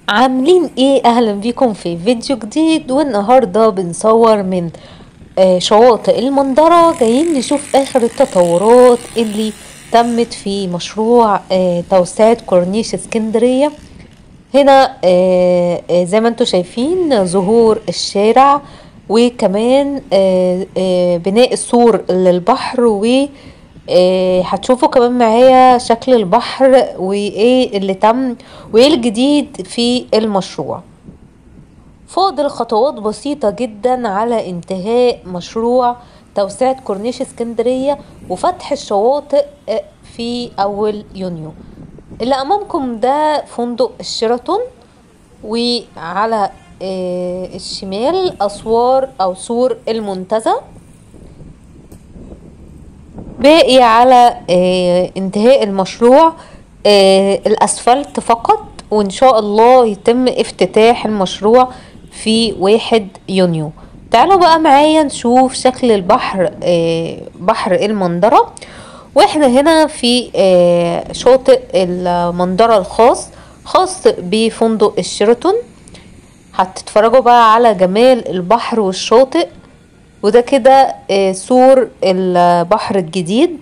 عاملين ايه اهلا بيكم في فيديو جديد والنهاردة بنصور من آه، شواطئ المندرة جايين نشوف اخر التطورات اللي تمت في مشروع آه، توسعة كورنيش اسكندرية هنا آه، آه، زي ما انتم شايفين ظهور الشارع وكمان آه، آه، بناء السور للبحر و آه، هتشوفوا كمان معايا شكل البحر وايه اللي تم وايه الجديد في المشروع فاضل خطوات بسيطة جدا على انتهاء مشروع توسعة كورنيش اسكندرية وفتح الشواطئ آه، في أول يونيو اللي أمامكم ده فندق الشيراتون وعلى آه، الشمال أسوار أو سور المنتزه باقي على آه، انتهاء المشروع آه، الأسفلت فقط وإن شاء الله يتم افتتاح المشروع في واحد يونيو تعالوا بقى معايا نشوف شكل البحر آه، بحر المندرة واحنا هنا في آه، شاطئ المندرة الخاص خاص بفندق الشيراتون هتتفرجوا بقى على جمال البحر والشاطئ وده كده آه، سور البحر الجديد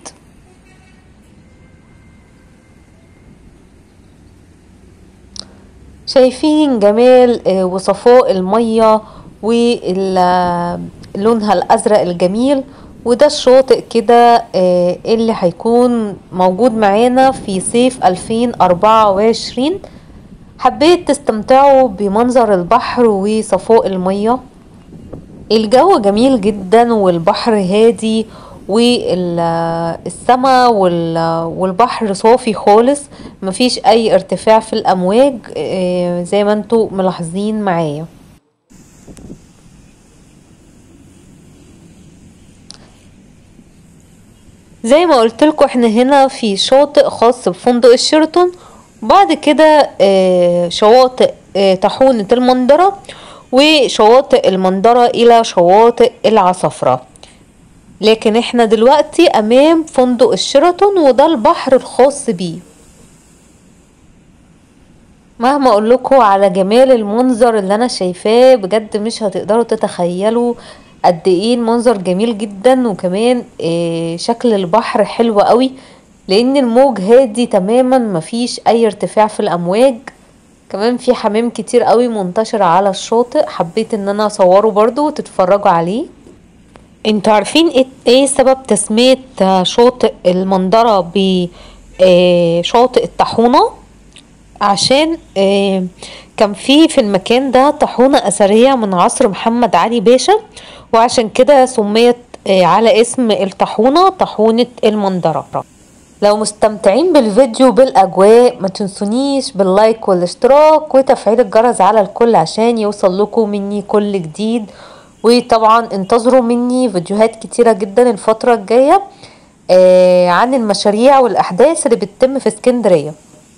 شايفين جمال آه، وصفاء المية ولونها الأزرق الجميل وده الشاطئ كده آه، اللي هيكون موجود معانا في صيف 2024 حبيت تستمتعوا بمنظر البحر وصفاء المية الجو جميل جدا والبحر هادي والسماء والبحر صافي خالص مفيش اي ارتفاع في الامواج آه، زي ما انتوا ملاحظين معايا زي ما قلت لكم احنا هنا في شاطئ خاص بفندق الشيراتون وبعد كده آه، شواطئ آه، طاحونة المندرة وشواطئ المندرة إلى شواطئ العصفرة لكن احنا دلوقتي أمام فندق الشيراتون وده البحر الخاص بيه مهما اقول لكم على جمال المنظر اللي انا شايفاه بجد مش هتقدروا تتخيلوا قد ايه المنظر جميل جدا وكمان آه، شكل البحر حلو قوي لان الموج هادي تماما مفيش اي ارتفاع في الامواج كمان في حمام كتير قوي منتشر على الشاطئ حبيت ان انا اصوره برضو وتتفرجوا عليه انتوا عارفين ايه, إيه سبب تسمية آه، شاطئ المندرة بشاطئ الطاحونة عشان آه، كان في في المكان ده طاحونة أثرية من عصر محمد علي باشا وعشان كده سميت آه، على اسم الطاحونة طاحونة المندرة لو مستمتعين بالفيديو بالأجواء ما تنسونيش باللايك والاشتراك وتفعيل الجرس على الكل عشان يوصل لكم مني كل جديد وطبعا انتظروا مني فيديوهات كتيرة جدا الفترة الجاية آه عن المشاريع والأحداث اللي بتتم في اسكندرية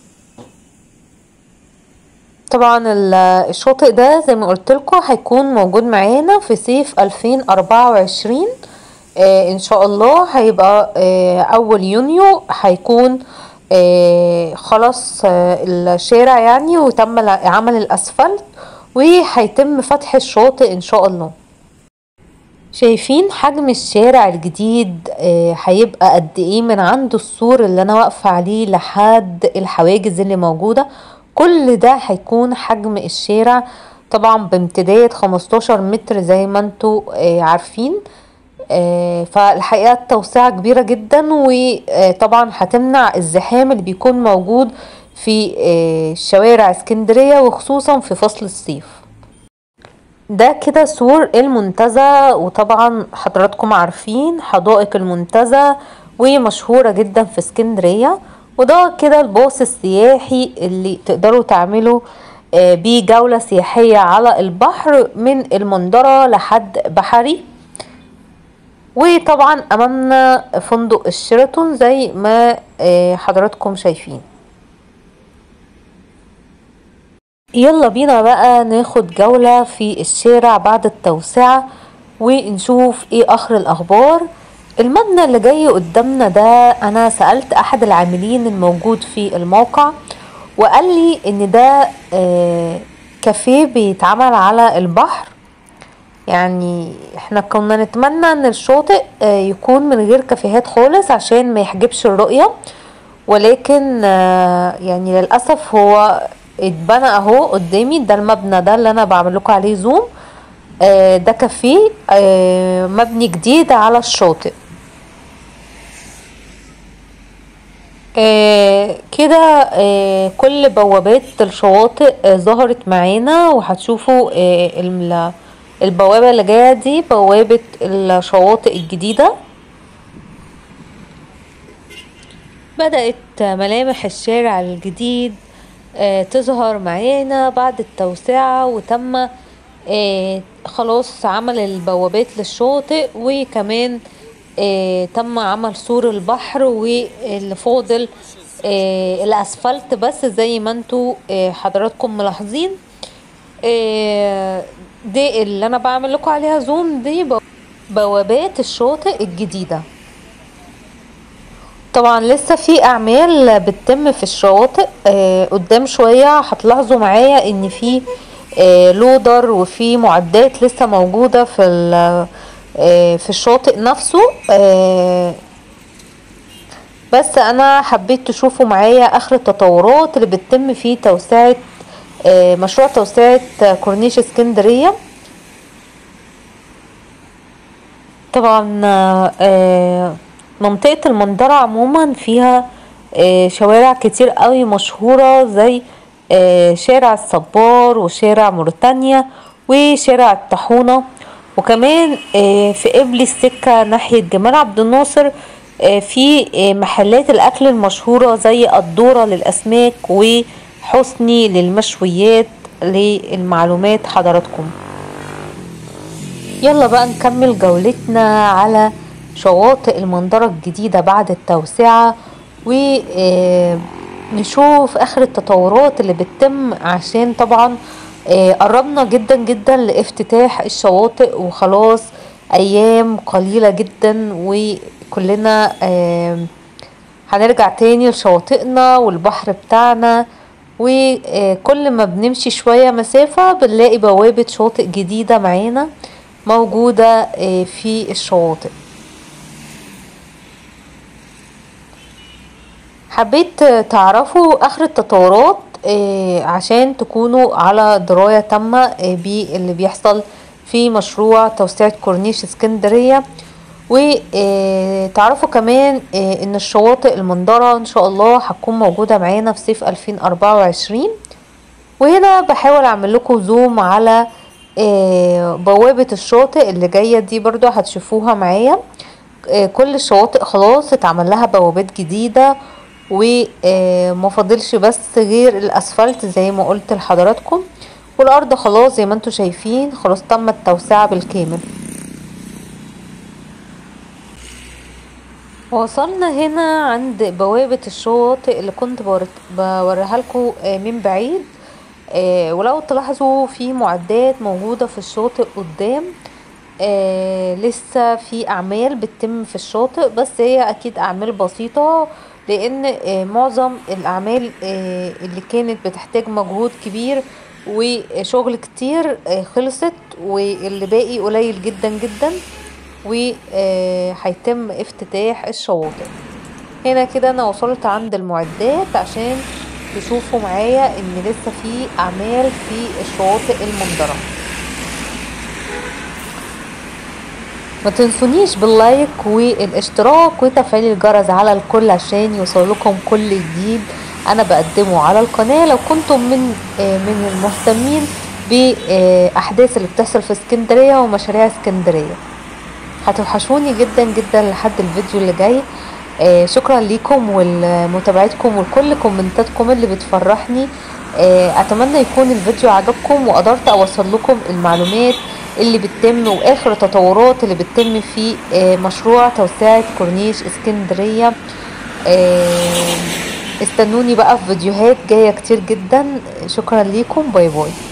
طبعا ال- الشاطئ ده زي ما قلت لكم هيكون موجود معانا في صيف 2024 آه ان شاء الله هيبقى آه اول يونيو هيكون آه خلاص آه الشارع يعني وتم الع- عمل الاسفلت وهيتم فتح الشاطئ ان شاء الله شايفين حجم الشارع الجديد آه، هيبقى قد ايه من عند السور اللي انا واقفة عليه لحد الحواجز اللي موجودة كل ده هيكون حجم الشارع طبعا بامتداد 15 متر زي ما انتوا آه، عارفين آه، فالحقيقة التوسعة كبيرة جدا وطبعا هتمنع الزحام اللي بيكون موجود في آه، شوارع اسكندرية وخصوصا في فصل الصيف ده كده سور المنتزه وطبعا حضراتكم عارفين حدائق المنتزه ومشهورة جدا في اسكندرية وده كده الباص السياحي اللي تقدروا تعملوا آه، بيه جولة سياحية على البحر من المندرة لحد بحري وطبعا امامنا فندق الشيراتون زي ما آه، حضراتكم شايفين يلا بينا بقى ناخد جولة في الشارع بعد التوسعة ونشوف ايه اخر الاخبار المبنى اللي جاي قدامنا ده انا سألت احد العاملين الموجود في الموقع وقال لي ان ده آه، كافيه بيتعمل على البحر يعني احنا كنا نتمنى ان الشاطئ آه، يكون من غير كافيهات خالص عشان ما يحجبش الرؤية ولكن آه، يعني للأسف هو اتبنى اهو قدامي ده المبنى ده اللي انا بعمل لكم عليه زوم آه، ده كافيه آه، مبني جديد على الشاطئ آه، كده آه، كل بوابات الشواطئ آه، ظهرت معانا وهتشوفوا آه، الم- البوابة اللي جاية دي بوابة الشواطئ الجديدة بدأت ملامح الشارع الجديد آه، تظهر معانا بعد التوسعة وتم آه، خلاص عمل البوابات للشاطئ وكمان آه، تم عمل سور البحر واللي فاضل آه، الاسفلت بس زي ما انتوا آه، حضراتكم ملاحظين آه، دي اللي انا بعمل لكم عليها زوم دي بو- بوابات الشاطئ الجديده طبعا لسه في اعمال بتتم في الشواطئ آه قدام شويه هتلاحظوا معايا ان في آه لودر وفي معدات لسه موجوده في ال- آه في الشاطئ نفسه آه بس انا حبيت تشوفوا معايا اخر التطورات اللي بتتم في توسعه آه مشروع توسعه كورنيش اسكندريه طبعا آه، منطقة المنظرة عموما فيها آه، شوارع كتير قوي مشهورة زي آه، شارع الصبار وشارع موريتانيا وشارع الطاحونة وكمان آه، في قبل السكة ناحية جمال عبد الناصر آه، في آه، محلات الأكل المشهورة زي الدورة للأسماك وحسني للمشويات للمعلومات حضراتكم يلا بقى نكمل جولتنا على شواطئ المنظرة الجديدة بعد التوسعة ونشوف آخر التطورات اللي بتتم عشان طبعا آه، قربنا جدا جدا لافتتاح الشواطئ وخلاص أيام قليلة جدا وكلنا آه، هنرجع تاني لشواطئنا والبحر بتاعنا وكل ما بنمشي شوية مسافة بنلاقي بوابة شاطئ جديدة معانا موجودة آه، في الشواطئ حبيت آه، تعرفوا آخر التطورات آه، عشان تكونوا على دراية تامة آه، باللي بيحصل في مشروع توسعة كورنيش اسكندرية وتعرفوا كمان آه، ان الشواطئ المنظرة ان شاء الله هتكون موجودة معانا في صيف 2024 وهنا بحاول اعمل لكم زوم على آه، بوابة الشاطئ اللي جاية دي برضو هتشوفوها معايا آه، كل الشواطئ خلاص اتعمل لها بوابات جديدة وما فاضلش بس غير الاسفلت زي ما قلت لحضراتكم والارض خلاص زي ما انتم شايفين خلاص تم التوسعة بالكامل وصلنا هنا عند بوابة الشاطئ اللي كنت بورت- بوريها لكم آه، من بعيد آه، ولو تلاحظوا في معدات موجودة في الشاطئ قدام آه لسه في أعمال بتتم في الشاطئ بس هي أكيد أعمال بسيطة لأن آه معظم الأعمال آه اللي كانت بتحتاج مجهود كبير وشغل كتير آه خلصت واللي باقي قليل جدا جدا وهيتم افتتاح الشواطئ هنا كده انا وصلت عند المعدات عشان تشوفوا معايا ان لسه في اعمال في الشواطئ المنظرة ما تنسونيش باللايك والاشتراك وتفعيل الجرس على الكل عشان يوصلكم كل جديد انا بقدمه على القناة لو كنتم من آه، من المهتمين باحداث اللي بتحصل في اسكندرية ومشاريع اسكندرية هتوحشوني جدا جدا لحد الفيديو اللي جاي آه شكرا ليكم ولمتابعتكم ولكل كومنتاتكم اللي بتفرحني آه اتمنى يكون الفيديو عجبكم وقدرت اوصل لكم المعلومات اللي بتتم واخر التطورات اللي بتتم في آه مشروع توسعة كورنيش اسكندرية آه استنوني بقى في فيديوهات جاية كتير جدا شكرا ليكم باي باي